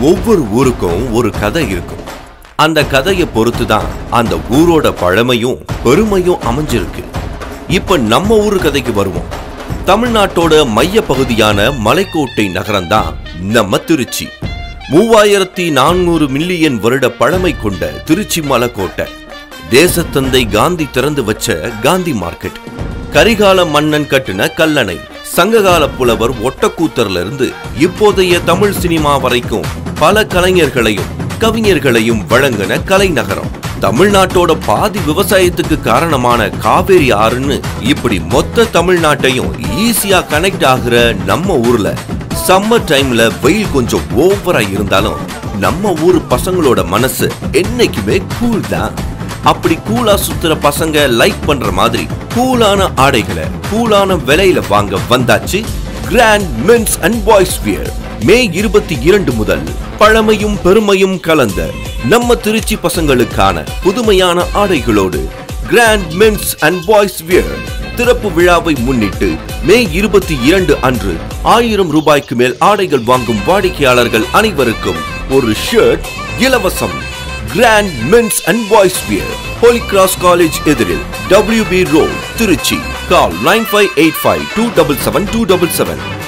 ஒவ்வொரு ஊருக்கும் ஒரு கதை இருக்கும் அந்த கதையை பொறுத்து தான் அந்த ஊரோட பழமையும் பெருமையும் அமைஞ்சிருக்கு இப்ப நம்ம ஊரு கதைக்கு வருவோம் தமிழ்நாட்டோட மைய பகுதியான மலைக்கோட்டை நகரம்தான் நம்ம திருச்சி மூவாயிரத்தி நானூறு மில்லியன் வருட பழமை கொண்ட திருச்சி மலைக்கோட்டை தேசத்தந்தை காந்தி திறந்து வச்ச காந்தி மார்க்கெட் கரிகால மன்னன் கட்டின கல்லணை சங்ககால புலவர் ஒட்டக்கூத்தர்ல இருந்து இப்போதைய தமிழ் சினிமா வரைக்கும் பல கலைஞர்களையும் கவிஞர்களையும் வழங்கின கலைநகரம் தமிழ்நாட்டோட பாதி விவசாயத்துக்கு காரணமான காவேரி ஆறுன்னு இப்படி மொத்த தமிழ்நாட்டையும் ஈஸியா கனெக்ட் ஆகுற நம்ம ஊர்ல சம்மர் டைம்ல வெயில் கொஞ்சம் ஓவரா இருந்தாலும் நம்ம ஊர் பசங்களோட மனசு என்னைக்குமே கூல் தான் அப்படி கூலா சுத்துற பசங்க லைக் பண்ற மாதிரி கூலான ஆடைகளை கூலான விலையில வாங்க வந்தாச்சு Grand men's and boys wear மே இருபத்தி இரண்டு முதல் பழமையும் பெருமையும் கலந்த நம்ம திருச்சி பசங்களுக்கான புதுமையான ஆடைகளோடு Grand men's and boys wear திறப்பு விழாவை முன்னிட்டு மே இருபத்தி இரண்டு அன்று ஆயிரம் ரூபாய்க்கு மேல் ஆடைகள் வாங்கும் வாடிக்கையாளர்கள் அனைவருக்கும் ஒரு ஷர்ட் இலவசம் Grand men's and boys wear Holy Cross college எதிரில் W B road Trichy call nine five eight five two double seven two double seven